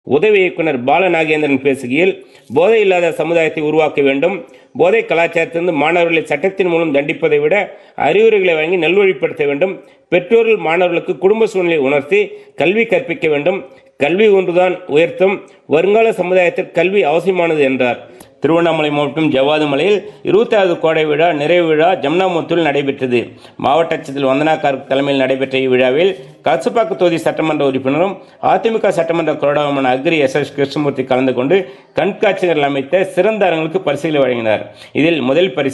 உதவி இயக்குனர் பாலநாகேந்திரன் பேசுகையில் போதை இல்லாத சமுதாயத்தை உருவாக்க வேண்டும் போதை கலாச்சாரத்திலிருந்து மாணவர்களை சட்டத்தின் மூலம் தண்டிப்பதை விட அறிவுரைகளை வழங்கி நல்வழிப்படுத்த வேண்டும் பெற்றோர்கள் மாணவர்களுக்கு குடும்ப சூழ்நிலை உணர்த்தி கல்வி கற்பிக்க வேண்டும் கல்வி ஒன்றுதான் உயர்த்தும் வருங்கால சமுதாயத்தில் கல்வி அவசியமானது என்றார் திருவண்ணாமலை மாவட்டம் ஜவ்வாது மலையில் இருபத்தாவது கோடை விழா நிறைவு விழா ஜம்னாமுத்தூரில் நடைபெற்றது மாவட்ட ஆட்சியர் வந்தனா கார்க் தலைமையில் நடைபெற்ற இவ்விழாவில் கலசப்பாக்கு தொகுதி சட்டமன்ற உறுப்பினரும் அதிமுக சட்டமன்ற கொறடாவுமான அக்ரி எஸ் எஸ் கிருஷ்ணமூர்த்தி கலந்து கொண்டு கண்காட்சிகள் அமைத்த சிறந்த அரங்களுக்கு பரிசுகளை வழங்கினார் இதில் முதல் பரிசு